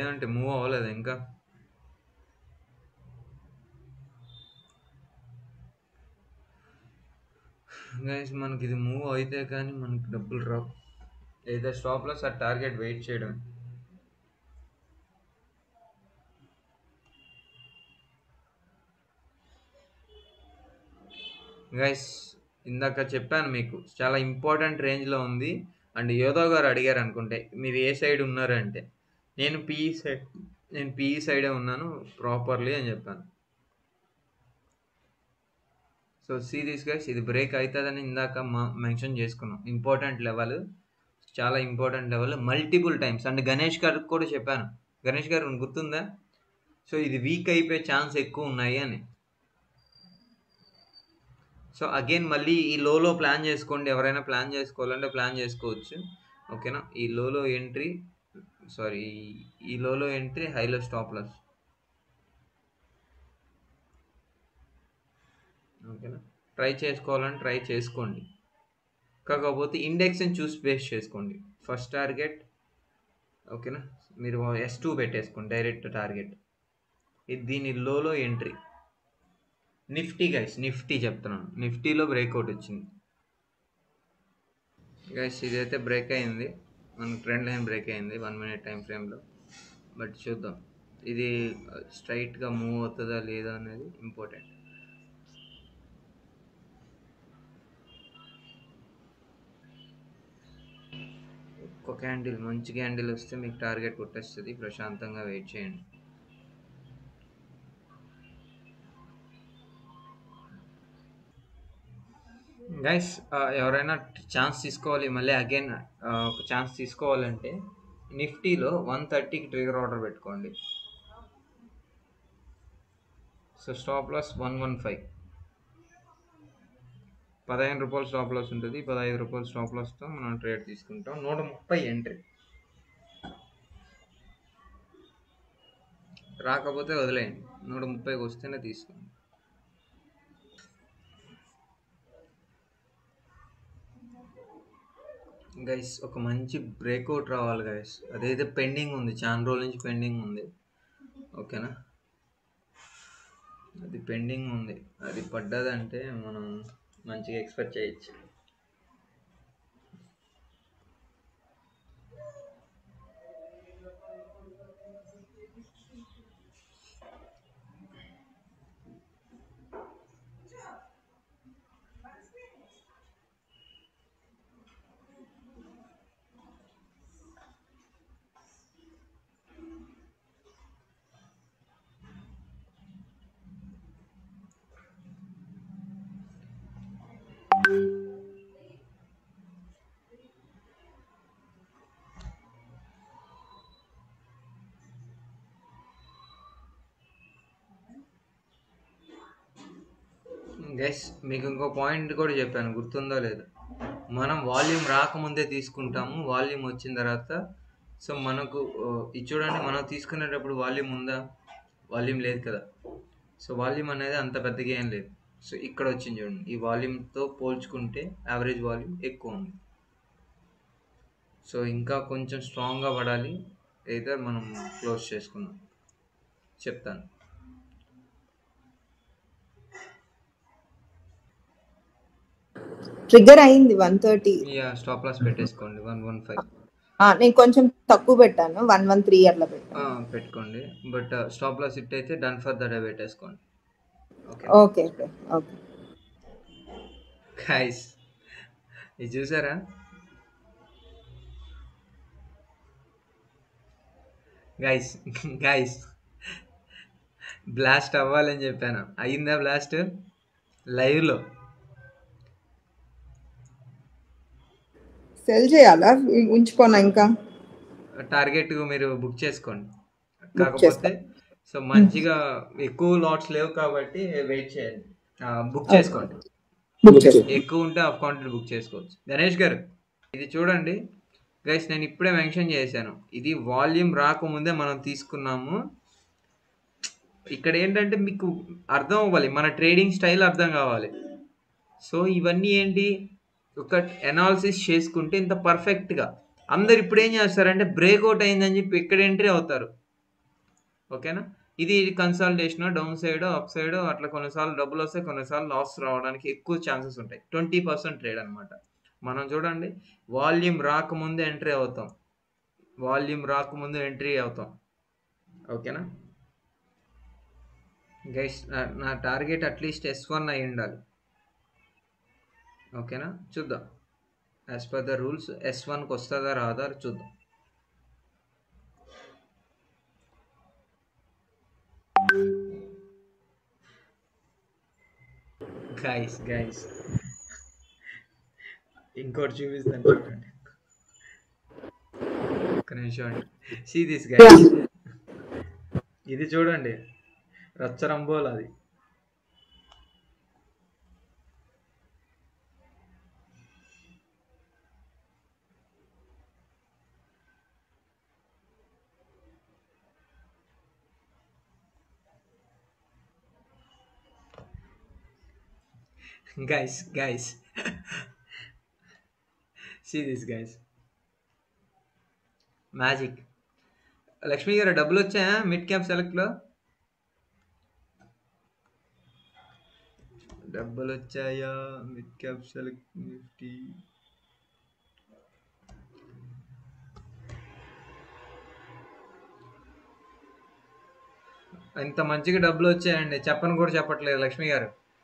ఏంటంటే మూవ్ అవ్వలేదు ఇంకా గైస్ మనకి ఇది మూవ్ అయితే కానీ మనకి డబ్బులు రావు ఏదో స్టాప్ లాస్ ఆ టార్గెట్ వెయిట్ చేయడం గైస్ ఇందాక చెప్పాను మీకు చాలా ఇంపార్టెంట్ రేంజ్లో ఉంది అండ్ యోధో గారు అడిగారు అనుకుంటే మీరు ఏ సైడ్ ఉన్నారంటే నేను పిఈ సైడ్ నేను పిఈ సైడే ఉన్నాను ప్రాపర్లీ అని చెప్పాను సో సీరియస్ గైస్ ఇది బ్రేక్ అవుతుందని ఇందాక మా మెన్షన్ చేసుకున్నాం ఇంపార్టెంట్ లెవెల్ చాలా important level multiple times and Ganesh గారికి కూడా చెప్పాను గణేష్ గారు గుర్తుందా సో ఇది వీక్ అయిపోయే ఛాన్స్ ఎక్కువ ఉన్నాయి అని సో అగైన్ మళ్ళీ ఈ లోలో ప్లాన్ చేసుకోండి ఎవరైనా ప్లాన్ చేసుకోవాలంటే ప్లాన్ చేసుకోవచ్చు ఓకేనా ఈ లోలో ఎంట్రీ సారీ ఈ low low entry high low stop loss ఓకేనా ట్రై చేసుకోవాలని ట్రై చేసుకోండి కాకపోతే ఇండెక్స్ని చూసి బేస్ చేసుకోండి ఫస్ట్ టార్గెట్ ఓకేనా మీరు ఎస్ టూ పెట్టేసుకోండి డైరెక్ట్ టార్గెట్ ఇది దీని low low entry Nifty guys Nifty చెప్తున్నాను నిఫ్టీలో బ్రేక్అవుట్ వచ్చింది గైస్ ఇదైతే బ్రేక్ అయింది మన ట్రెండ్ లైన్ బ్రేక్ అయింది వన్ మినిట్ టైం ఫ్రేమ్లో బట్ చూద్దాం ఇది స్ట్రైట్గా మూవ్ అవుతుందా లేదా అనేది ఇంపార్టెంట్ ఒక్క క్యాండిల్ మంచి క్యాండిల్ వస్తే మీకు టార్గెట్ కొట్టేస్తుంది ప్రశాంతంగా వెయిట్ చేయండి గైస్ ఎవరైనా ఛాన్స్ తీసుకోవాలి మళ్ళీ అగైన్ ఒక ఛాన్స్ తీసుకోవాలంటే నిఫ్టీలో వన్ థర్టీకి ట్రిగర్ ఆర్డర్ పెట్టుకోండి so stop loss one one five పదహైదు రూపాయలు స్టాప్ లాస్ ఉంటుంది పదహైదు రూపాయలు స్టాప్ లాస్తో మనం ట్రేడ్ తీసుకుంటాం నూట ముప్పై ఎంట్రీ రాకపోతే వదిలేయండి నూట ముప్పైకి వస్తేనే తీసుకోండి గైస్ ఒక మంచి బ్రేక్అవుట్ రావాలి గైస్ అదైతే పెండింగ్ ఉంది చాలా రోజుల నుంచి పెండింగ్ ఉంది ఓకేనా అది పెండింగ్ ఉంది అది పడ్డదంటే మనం మంచిగా ఎక్స్పెక్ట్ చేయొచ్చు గైస్ మీకు ఇంకో పాయింట్ కూడా చెప్పాను గుర్తుందో లేదో మనం వాల్యూమ్ రాకముందే తీసుకుంటాము వాల్యూమ్ వచ్చిన తర్వాత సో మనకు ఆ, ఇది చూడండి మనం తీసుకునేటప్పుడు వాల్యూమ్ ఉందా వాల్యూమ్ లేదు కదా సో వాల్యూమ్ అనేది అంత పెద్దగా ఏం లేదు సో ఇక్కడ వచ్చింది చూడండి ఈ వాల్యూమ్తో పోల్చుకుంటే యావరేజ్ వాల్యూమ్ ఎక్కువ ఉంది సో ఇంకా కొంచెం స్ట్రాంగ్గా పడాలి అయితే మనం క్లోజ్ చేసుకుందాం చెప్తాను ట్రిగ్గర్ అయింది వన్ థర్టీ ఇక స్టాప్ లాస్ పెట్టేసుకోండి వన్ వన్ ఫైవ్ నేను కొంచెం తక్కువ పెట్టాను వన్ వన్ త్రీ అట్లా పెట్టాను పెట్టుకోండి బట్ స్టాప్ లాస్ హిట్ అయితే డన్ ఫర్ ద డే పెట్టేసుకోండి okay okay okay okay guys ఇది చూసారా గైస్ గైస్ బ్లాస్ట్ అవ్వాలని చెప్పాను అయిందా బ్లాస్ట్ లైవ్లో సెల్ చేయాలా ఉంచుకోనా ఇంకా టార్గెట్ మీరు బుక్ చేసుకోండి Book కాకపోతే సో మంచిగా ఎక్కువ లాట్స్ లేవు కాబట్టి వెయిట్ చేయండి బుక్ చేసుకోండి బుక్ చేసుకో ఎక్కువ ఉంటే ఆఫ్ కౌంటర్ బుక్ చేసుకోవచ్చు గణేష్ గారు ఇది చూడండి గైస్ నేను ఇప్పుడే మెన్షన్ చేశాను ఇది వాల్యూమ్ రాకముందే మనం తీసుకున్నాము ఇక్కడ ఏంటంటే మీకు అర్థం అవ్వాలి మన ట్రేడింగ్ స్టైల్ అర్థం కావాలి సో ఇవన్నీ ఏంటి ఒక ఎనాలిసిస్ చేసుకుంటే ఇంత పర్ఫెక్ట్గా అందరు ఇప్పుడు ఏం చేస్తారంటే బ్రేక్అవుట్ అయిందని చెప్పి ఇక్కడ ఎంట్రీ అవుతారు ఓకేనా ఇది consultation down side up side అట్లా కొన్నిసార్లు డబ్బులు వస్తాయి కొన్నిసార్లు లాస్ రావడానికి ఎక్కువ ఛాన్సెస్ ఉంటాయి ట్వంటీ పర్సెంట్ ట్రేడ్ అనమాట మనం చూడండి వాల్యూమ్ రాకముందే ఎంట్రీ అవుతాం వాల్యూమ్ రాకముందు ఎంట్రీ అవుతాం ఓకేనా గైస్ నా టార్గెట్ అట్లీస్ట్ ఎస్ వన్ అయి ఉండాలి ఓకేనా చూద్దాం as per the rules S వన్కి వస్తుందా రాదా చూద్దాం గైస్ గైస్ ఇంకోటి చూపిస్తాను చూడండి ఒక్క నిమిషం సీ దిస్ గైస్ ఇది చూడండి రచ్చరంబోల్ అది guys guys see this guys magic Lakshmi గారు డబ్బులు వచ్చాయా మిడ్ క్యాప్ సెలెక్ట్లో డబ్బులు వచ్చాయా మిడ్ క్యాప్ సెలెక్ట్ నిఫ్టీ ఇంత మంచిగా డబ్బులు వచ్చాయండి చెప్పని కూడా చెప్పట్లేదు లక్ష్మి గారు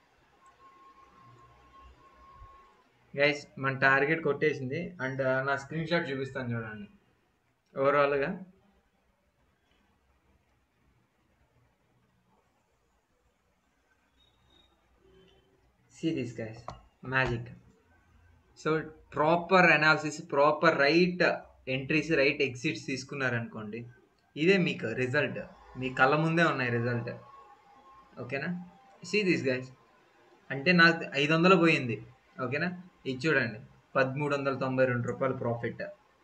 గైస్ మన టార్గెట్ కొట్టేసింది అండ్ నా స్క్రీన్ షాట్ చూపిస్తాను చూడండి ఓవరాల్గా see this guys magic so proper analysis proper right entries right exits తీసుకున్నారనుకోండి ఇదే మీకు రిజల్ట్ మీ కళ్ళ ముందే ఉన్నాయి రిజల్ట్ ఓకేనా సీ దిస్ గైస్ అంటే నాకు ఐదు వందలు పోయింది ఓకేనా ఇది చూడండి పదమూడు వందల తొంభై రెండు రూపాయలు ప్రాఫిట్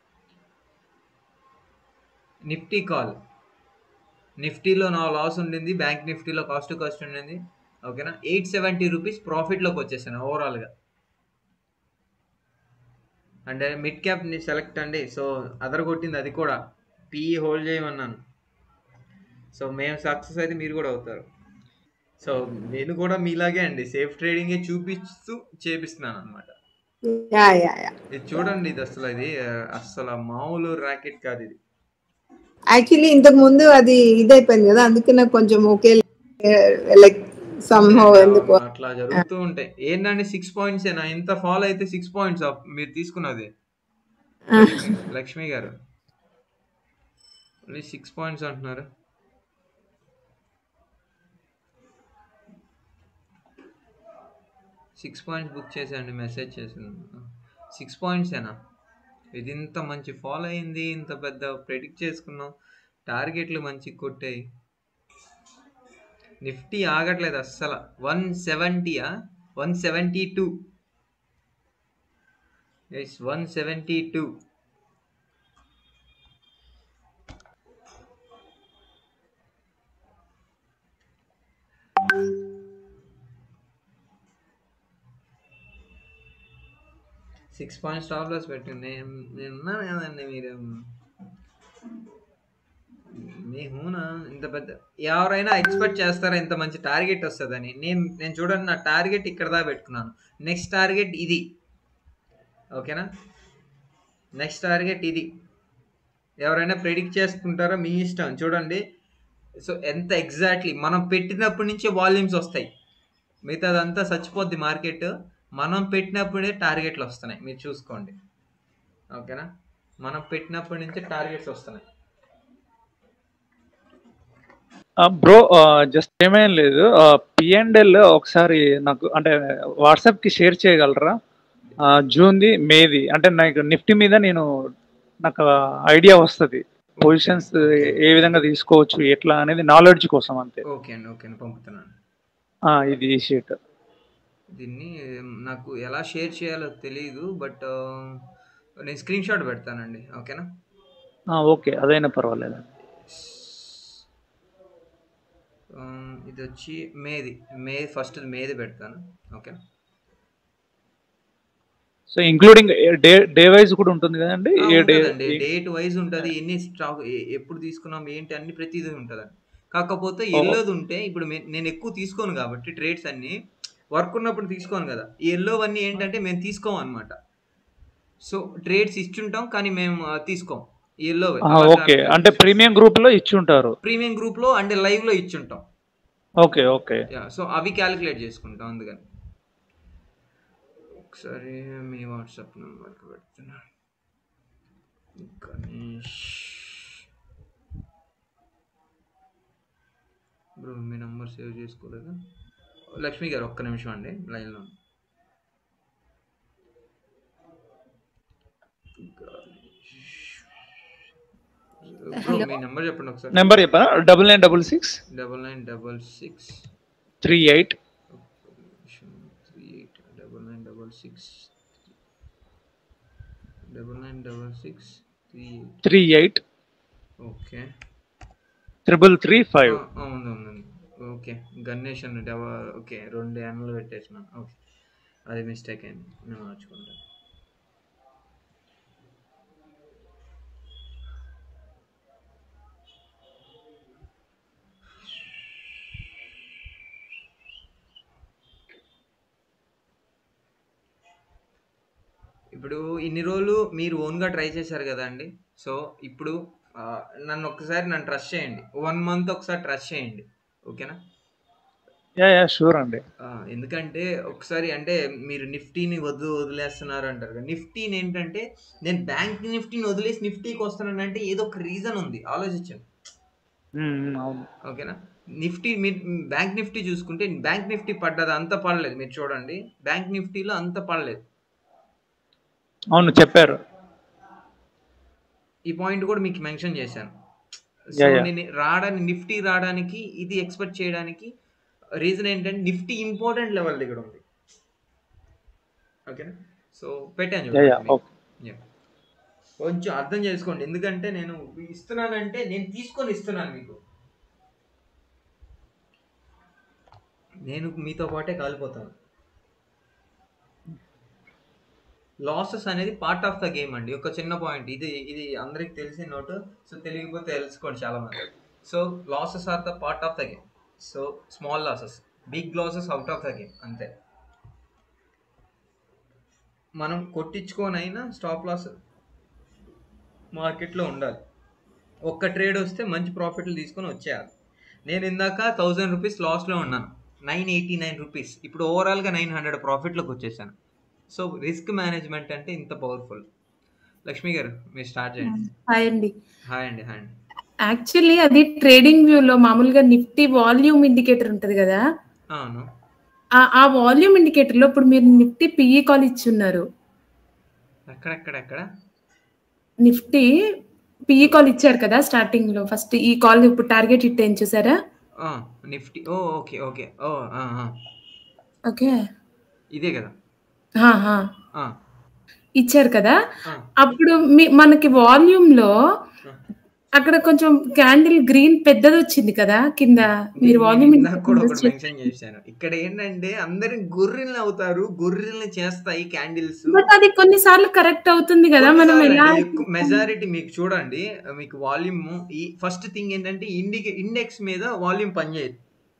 నిఫ్టీ కాల్ నిఫ్టీలో నా లాస్ ఉండింది బ్యాంక్ నిఫ్టీలో కాస్ట్ కాస్ట్ ఉండింది ఓకేనా ఎయిట్ సెవెంటీ రూపీస్ ప్రాఫిట్లోకి వచ్చేసాను ఓవరాల్గా అంటే మిడ్ క్యాప్ని సెలెక్ట్ అండి సో అదర్ కొట్టింది అది కూడా పీఈ హోల్డ్ చేయమన్నాను సో మేము సక్సెస్ అయితే మీరు కూడా అవుతారు సో నేను కూడా మీలాగే అండి సేఫ్ ట్రేడింగే చూపిస్తూ చేపిస్తున్నాను అనమాట యా యా యా ఇది చూడండి ఇది అసలు ఇది అసలు మామూలు ర్యాకెట్ కాదు ఇది యాక్చువల్లీ ఇంతకు ముందు అది ఇదైపోయింది కదా అందుకే నాకు కొంచెం ఓకే లైక్ సమ్హౌ ఎందుకు అట్లా జరుగుతూ ఉంటాయి ఏంటంటే సిక్స్ పాయింట్స్ ఏనా ఇంత ఫాల్ అయితే సిక్స్ పాయింట్స్ మీరు తీసుకున్నది లక్ష్మి గారు ఓన్లీ సిక్స్ పాయింట్స్ అంటున్నారు సిక్స్ పాయింట్స్ బుక్ చేసేయండి మెసేజ్ చేసింది సిక్స్ పాయింట్సేనా ఇది ఇంత మంచి ఫాలో అయింది ఇంత పెద్ద ప్రెడిక్ట్ చేసుకున్నాం టార్గెట్లు మంచి కొట్టాయి నిఫ్టీ ఆగట్లేదు అస్సలు వన్ సెవెంటీయా one seventy two S one seventy two six point stop loss పెట్టింది నేను నేను ఉన్నాను కదండి మీరు మీ హూనా ఇంత పెద్ద ఎవరైనా ఎక్స్పెక్ట్ చేస్తారా ఇంత మంచి టార్గెట్ వస్తుందని నేను నేను చూడండి నా టార్గెట్ ఇక్కడ దా పెట్టుకున్నాను నెక్స్ట్ టార్గెట్ ఇది ఓకేనా నెక్స్ట్ టార్గెట్ ఇది ఎవరైనా ప్రెడిక్ట్ చేసుకుంటారో మీ ఇష్టం చూడండి సో ఎంత ఎగ్జాక్ట్లీ మనం పెట్టినప్పటి నుంచే వాల్యూమ్స్ వస్తాయి మిగతాదంతా చచ్చిపోద్ది మార్కెట్ మనం పెట్టినప్పుడే టార్గెట్లు వస్తున్నాయి మీరు చూసుకోండి ఓకేనా మనం పెట్టినప్పటి నుంచే టార్గెట్స్ వస్తున్నాయి బ్రో జస్ట్ ఏమేం లేదు పిఎన్ఎల్ ఒకసారి నాకు అంటే వాట్సాప్ కి షేర్ చేయగలరా జూన్ది మేది అంటే నాకు నిఫ్టీ మీద నేను నాకు ఐడియా వస్తుంది పొజిషన్స్ ఏ విధంగా తీసుకోవచ్చు ఎట్లా అనేది నాలెడ్జ్ కోసం అంతే ఓకే అండి ఓకే అండి పంపుతున్నాను ఆ, ఇది ఈ షీట్ దీన్ని నాకు ఎలా షేర్ చేయాలో తెలియదు బట్ నేను స్క్రీన్ షాట్ పెడతానండి ఓకేనా ఓకే అదైనా పర్వాలేదు Um, ఇది వచ్చి మేది మే ఫస్ట్ మేది పెడతాను okay so including day day wise కూడా ఉంటుంది కదండి ఏ డే డేట్ వైజ్ ఉంటుంది ఎన్ని స్టాక్ ఎప్పుడు తీసుకున్నాం ఏంటి అన్ని ప్రతిదీ ఉంటుందండి కాకపోతే ఓహో ఎల్లోది ఉంటే ఇప్పుడు మే- నేను ఎక్కువ తీసుకోను కాబట్టి ట్రేడ్స్ అన్ని వర్క్ ఉన్నప్పుడు తీసుకోను కదా ఈ ఎల్లో అన్నీ ఏంటంటే మేము తీసుకోం అనమాట సో ట్రేడ్స్ ఇచ్చుంటాం కానీ మేము ఆ, తీసుకోం ఈ ఎల్లో అలా ఓకే క్యాలిక్యులేట్ అంటే చేస్తాం ప్రీమియం గ్రూప్ లో ఇచ్చి ఉంటారు ప్రీమియం గ్రూప్లో అంటే లైవ్లో ఇచ్చుంటాం ఓకే ఓకే యా సో అవి క్యాలిక్యులేట్ చేసుకుంటాం అందుకని ఒకసారి మీ వాట్సాప్ నెంబర్కి పెడుతున్నా గణేష్ బ్రో మీ నెంబర్ సేవ్ చేసుకోలేదా లక్ష్మి గారు ఒక్క నిమిషం అండి లైన్లో బ్రో హలో మీ నెంబర్ చెప్పండి ఒకసారి నెంబర్ చెప్పా double nine double six double nine double six three eight three eight double nine double six double nine double six three eight three eight okay triple three five అవును అవును okay Ganesh అన్న డబ okay రెండు యాన్లు పెట్టేసిన okay అది mistake అయింది నేను మార్చుకుంటాను ఇప్పుడు ఇన్ని రోజులు మీరు ఓన్గా ట్రై చేశారు కదా అండి సో ఇప్పుడు ఆ, నన్ను ఒక్కసారి నన్ను ట్రస్ట్ చేయండి వన్ మంత్ ఒకసారి ట్రస్ట్ చేయండి ఓకేనా యా యా షూర్ అండి ఆ, ఎందుకంటే ఒకసారి అంటే మీరు నిఫ్టీని వద్దు వదిలేస్తున్నారు అంటారు కదా నిఫ్టీని ఏంటంటే నేను బ్యాంక్ నిఫ్టీని వదిలేసి నిఫ్టీకి వస్తున్నానంటే ఏదో ఒక రీజన్ ఉంది ఆలోచించండి ఉమ్, ఉమ్, అవును ఓకేనా నిఫ్టీ మీరు బ్యాంక్ నిఫ్టీ చూసుకుంటే బ్యాంక్ నిఫ్టీ పడ్డది అంత పడలేదు మీరు చూడండి బ్యాంక్ నిఫ్టీలో అంత పడలేదు అవును చెప్పారు ఈ పాయింట్ కూడా మీకు మెన్షన్ చేశాను సో యా యా నేను రావడానికి నిఫ్టీ రావడానికి ఇది ఎక్స్పెక్ట్ చేయడానికి రీజన్ ఏంటంటే నిఫ్టీ ఇంపార్టెంట్ లెవెల్ దగ్గర ఉంది ఓకేనా సో పెట్టాను యా చూడండి యా మీకు ఓకే యా. కొంచెం అర్థం చేసుకోండి ఎందుకంటే నేను ఇస్తున్నానంటే నేను తీసుకొని ఇస్తున్నాను మీకు నేను మీతో పాటే కాలిపోతాను లాసెస్ అనేది పార్ట్ ఆఫ్ ద గేమ్ అండి ఒక చిన్న పాయింట్ ఇది ఇది అందరికి తెలిసిన నోటు సో తెలియకపోతే తెలుసుకోండి చాలా మంది so losses are the part of the game so small losses big losses out of the game అంతే మనం కొట్టించుకోనైనా స్టాప్ లాస్ మార్కెట్లో ఉండాలి ఒక్క ట్రేడ్ వస్తే మంచి ప్రాఫిట్లు తీసుకొని వచ్చేయాలి నేను ఇందాక థౌజండ్ రూపీస్ లాస్లో ఉన్నాను నైన్ ఎయిటీ నైన్ రూపీస్ ఇప్పుడు ఓవరాల్గా నైన్ హండ్రెడ్ ప్రాఫిట్లోకి వచ్చేసాను సో రిస్క్ మేనేజ్మెంట్ అంటే ఇంత పవర్ఫుల్ లక్ష్మి గారు మీరు స్టార్ట్ చేయండి హాయ్ అండి హాయ్ అండి హాయ్ అండి యాక్చువల్లీ అది ట్రేడింగ్ వ్యూ లో మామూలుగా నిఫ్టీ వాల్యూమ్ ఇండికేటర్ ఉంటది కదా అవును ఆ ఆ వాల్యూమ్ ఇండికేటర్ లో ఇప్పుడు మీరు నిఫ్టీ పిఈ కాల్ ఇచ్చున్నారు ఎక్కడెక్కడెక్కడ నిఫ్టీ పిఈ కాల్ ఇచ్చారు కదా స్టార్టింగ్ లో ఫస్ట్ ఈ కాల్ ఇప్పుడు టార్గెట్ హిట్ అయింది చూసారా నిఫ్టీ ఓ ఓకే ఓకే ఓ ఆ, ఆ. ఓకే ఇదే కదా హా, హా. ఆ, ఇచ్చారు కదా ఆ, అప్పుడు మీ మనకి వాల్యూమ్ లో ఆ. అక్కడ కొంచెం క్యాండిల్ గ్రీన్ పెద్దది వచ్చింది కదా కింద మీరు నేను నేను వాల్యూమ్ ఇందాక కూడా ఒకటి మెన్షన్ చేశాను ఇక్కడ ఏంటంటే అందరి గొర్రెల్ని అవుతారు గొర్రెల్ని చేస్తాయి క్యాండిల్స్ బట్ అది కొన్నిసార్లు కరెక్ట్ అవుతుంది కదా మనం ఎలా మెజారిటీ మీకు చూడండి మీకు వాల్యూమ్ ఈ ఫస్ట్ థింగ్ ఏంటంటే ఇండికి ఇండెక్స్ మీద వాల్యూమ్ పనిచేయదు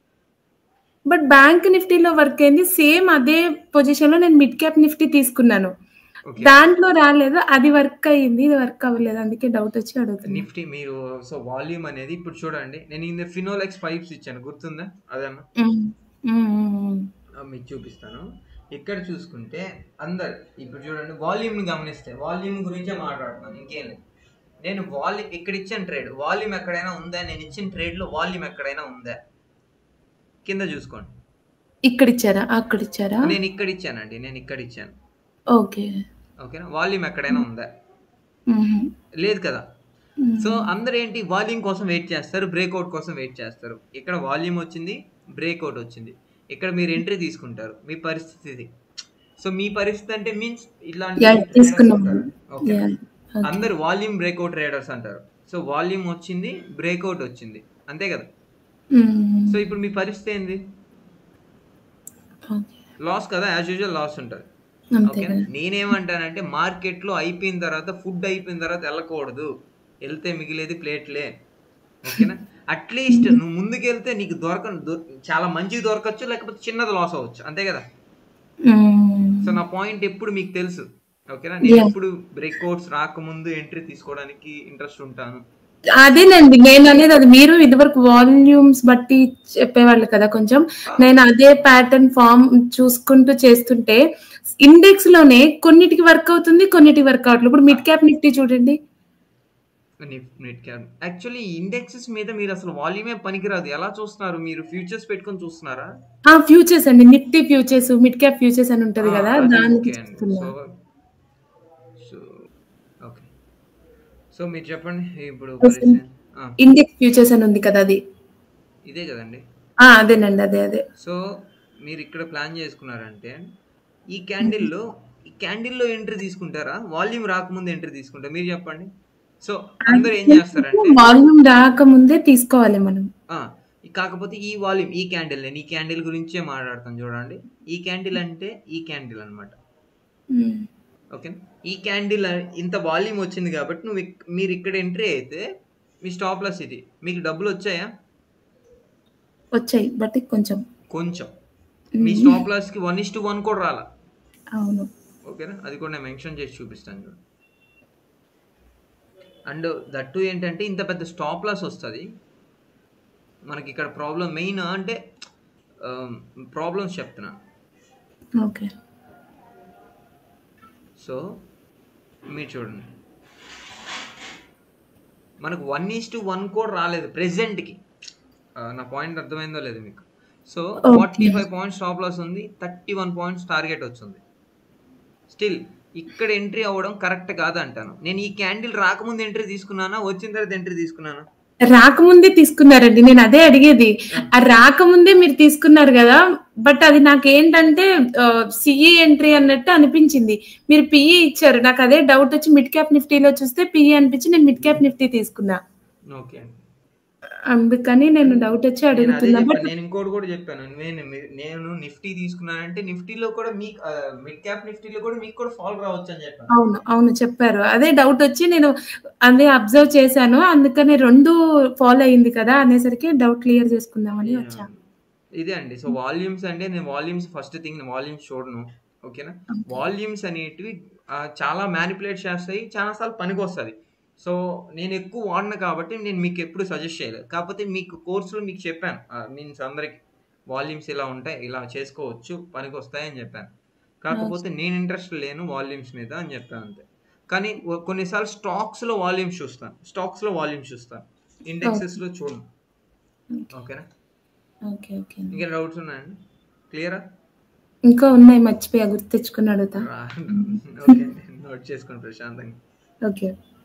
బట్ బ్యాంక్ నిఫ్టీలో వర్క్ అయింది సేమ్ అదే పొజిషన్ లో నేను మిడ్ క్యాప్ నిఫ్టీ తీసుకున్నాను ఓకే దాంట్లో రాలేదు అది వర్క్ అయ్యింది ఇది వర్క్ అవ్వలేదు అందుకే డౌట్ వచ్చి అడుగుతున్నా నిఫ్టీ మీరు సో వాల్యూమ్ అనేది ఇప్పుడు చూడండి నేను ఇంత ఫినోలెక్స్ పైప్స్ ఇచ్చాను గుర్తుందా అదన్నా ఉమ్, ఉమ్, ఉమ్, ఉమ్. ఆ, మీకు చూపిస్తాను ఇక్కడ చూసుకుంటే అందరు ఇప్పుడు చూడండి వాల్యూమ్ని గమనిస్తే వాల్యూమ్ గురించే మాట్లాడుతున్నాను ఇంకేం లేదు నేను వాల్యూమ్ ఇక్కడ ఇచ్చిన ట్రేడ్ వాల్యూమ్ ఎక్కడైనా ఉందా నేను ఇచ్చిన ట్రేడ్లో వాల్యూమ్ ఎక్కడైనా ఉందా కింద చూసుకోండి ఇక్కడ ఇచ్చారా అక్కడ ఇచ్చారా నేను ఇక్కడ ఇచ్చానండి నేను ఇక్కడ ఇచ్చాను ఓకే ఓకేనా వాల్యూమ్ ఎక్కడైనా ఉందా ఉమ్, లేదు కదా ఉమ్. సో అందరు ఏంటి వాల్యూమ్ కోసం వెయిట్ చేస్తారు బ్రేక్అవుట్ కోసం వెయిట్ చేస్తారు ఇక్కడ వాల్యూమ్ వచ్చింది బ్రేక్అవుట్ వచ్చింది ఇక్కడ మీరు ఎంట్రీ తీసుకుంటారు మీ పరిస్థితి ఇది సో మీ పరిస్థితి అంటే మీన్స్ ఇట్లాంటి Yeah, traders తీసుకున్నాం. ఉంటారు. Okay Yeah, okay. అందరు వాల్యూమ్ బ్రేక్అవుట్ ట్రేడర్స్ అంటారు సో వాల్యూమ్ వచ్చింది బ్రేక్అవుట్ వచ్చింది అంతే కదా ఉమ్, సో ఇప్పుడు మీ పరిస్థితి ఏంది ఓకే. లాస్ కదా యాజ్ యూజువల్ లాస్ ఉంటుంది అంతే ఓకే కదా నేనేమంటానంటే మార్కెట్లో అయిపోయిన తర్వాత ఫుడ్ అయిపోయిన తర్వాత వెళ్ళకూడదు వెళ్తే మిగిలేది ప్లేట్లే ఓకేనా అట్లీస్ట్ నువ్వు ముందుకెళ్తే నీకు దొరక దొ- చాలా మంచిది దొరకచ్చు లేకపోతే చిన్నది లాస్ అవ్వచ్చు అంతే కదా సో నా పాయింట్ ఎప్పుడు మీకు తెలుసు ఓకేనా నేను Yeah. ఎప్పుడు బ్రేక్అవుట్స్ రాకముందు ఎంట్రీ తీసుకోవడానికి ఇంట్రెస్ట్ ఉంటాను అదేనండి నేను అనేది అది మీరు ఇదివరకు వాల్యూమ్స్ బట్టి చెప్పేవాళ్ళు కదా కొంచెం నేను అదే ప్యాటర్న్ ఫామ్ చూసుకుంటూ చేస్తుంటే ఇండెక్స్ లోనే కొన్నిటికి వర్క్ అవుతుంది కొన్నిటికి వర్క్ అవట్లేదు ఇప్పుడు మిడ్ క్యాప్ నిఫ్టీ చూడండి నెట్ క్యాప్ యాక్చువల్లీ ఇండెక్సెస్ మీద మీరు అసలు వాల్యూమే పనికిరాదు ఎలా చూస్తున్నారు మీరు ఫ్యూచర్స్ పెట్టుకొని చూస్తున్నారా ఆ ఫ్యూచర్స్ అండి Nifty futures mid cap futures అని ఉంటది కదా దానికి చూస్తున్నా సో ఓకే సో మీరు చెప్పండి ఇప్పుడు Okay. పరిస్థితి. ఆ, ఇండెక్స్ ఫ్యూచర్స్ అని ఉంది కదా అది ఇదే కదండి ఆ అదేనండి అదే అదే సో మీరు ఇక్కడ ప్లాన్ చేసుకున్నారంటే ఈ క్యాండిల్లో ఈ క్యాండిల్లో ఎంట్రీ తీసుకుంటారా వాల్యూమ్ రాకముందు ఎంట్రీ తీసుకుంటారా మీరు చెప్పండి సో అందరూ ఏం చేస్తారంటే వాల్యూమ్ రాకముందే తీసుకోవాలి మనం ఆ, కాకపోతే ఈ వాల్యూమ్ ఈ క్యాండిల్ నేను ఈ క్యాండిల్ గురించే మాట్లాడతాను చూడండి ఈ క్యాండిల్ అంటే ఈ క్యాండిల్ అన్నమాట ఉమ్. ఓకే ఈ క్యాండిల్ ఇంత వాల్యూమ్ వచ్చింది కాబట్టి నువ్వు ఇక్- మీరు ఇక్కడ ఎంట్రీ అయితే మీ స్టాప్ లాస్ ఇది మీకు డబ్బులు వచ్చాయా వచ్చాయి బట్ కొంచెం కొంచెం మీ స్టాప్ లాస్ కి వన్ ఇస్ టు వన్ కూడా రాలా అవును ఓకేనా అది కూడా నేను మెన్షన్ చేసి చూపిస్తాను చూడు అండ్ దట్టు ఏంటంటే ఇంత పెద్ద స్టాప్ లాస్ వస్తుంది మనకి ఇక్కడ ప్రాబ్లం మెయిన్ అంటే ప్రాబ్లమ్స్ చెప్తున్నా ఓకే సో మీరు చూడండి మనకు వన్ ఈస్ టు వన్ కూడా రాలేదు ప్రెసెంట్కి నా పాయింట్ అర్థమైందో లేదు మీకు so Okay. Forty five points stop loss ఉంది థర్టీ వన్ పాయింట్స్ టార్గెట్ వచ్చింది స్టిల్ ఇక్కడ ఎంట్రీ అవ్వడం కరెక్ట్ కాదు అంటాను నేను ఈ క్యాండిల్ రాకముందు ఎంట్రీ తీసుకున్నానా వచ్చిన తర్వాత ఎంట్రీ తీసుకున్నానా రాకముందే తీసుకున్నారండి నేను అదే అడిగేది ఆ రాకముందే మీరు తీసుకున్నారు కదా బట్ అది నాకు ఏంటంటే సిఈ ఎంట్రీ అన్నట్టు అనిపించింది మీరు పిఈ ఇచ్చారు నాకు అదే డౌట్ వచ్చి మిడ్ క్యాప్ నిఫ్టీలో చూస్తే పిఈ అనిపించి నేను మిడ్ క్యాప్ నిఫ్టీ తీసుకున్నా ఓకే అందుకని నేను డౌట్ వచ్చి నేను అదే అడుగుతున్నా బట్ చెప్పాను నేను ఇంకోటి కూడా చెప్పాను నేను నేను నిఫ్టీ తీసుకున్నానంటే నిఫ్టీలో కూడా మీకు మిడ్ క్యాప్ నిఫ్టీలో కూడా మీకు కూడా ఫాల్ రావచ్చు అని చెప్పాను అవును అవును చెప్పారు అదే డౌట్ వచ్చి నేను అదే అబ్జర్వ్ చేశాను అందుకని రెండు ఫాలో అయింది కదా అనేసరికి డౌట్ క్లియర్ చేసుకుందామని వచ్చా ఇదే అండి సో వాల్యూమ్స్ అంటే నేను వాల్యూమ్స్ ఫస్ట్ థింగ్ వాల్యూమ్స్ చూడను ఓకేనా వాల్యూమ్స్ అనేటివి ఆ, చాలా మ్యానిపులేట్ చేస్తాయి చాలా సార్లు పనికి వస్తుంది సో నేను ఎక్కువ వాడిన కాబట్టి నేను మీకు ఎప్పుడు సజెస్ట్ చేయలేదు కాకపోతే మీకు కోర్సులో మీకు చెప్పాను మీన్స్ అందరికి వాల్యూమ్స్ ఇలా ఉంటాయి ఇలా చేసుకోవచ్చు పనికి వస్తాయి అని చెప్పాను కాకపోతే నేను ఇంట్రెస్ట్ లేను వాల్యూమ్స్ మీద అని చెప్పాను అంతే కానీ ఒ- కొన్నిసార్లు స్టాక్స్లో వాల్యూమ్స్ చూస్తాను స్టాక్స్లో వాల్యూమ్స్ చూస్తాను ఇండెక్సెస్లో చూడను ఓకేనా ఓకే ఓకే ఇంకా డౌట్స్ ఉన్నాయండి క్లియరా ఇంకా ఉన్నాయి మర్చిపోయా గుర్తు తెచ్చుకుని అడుగుతా ఓకే నోట్ చేసుకోండి ప్రశాంతంగా ఓకే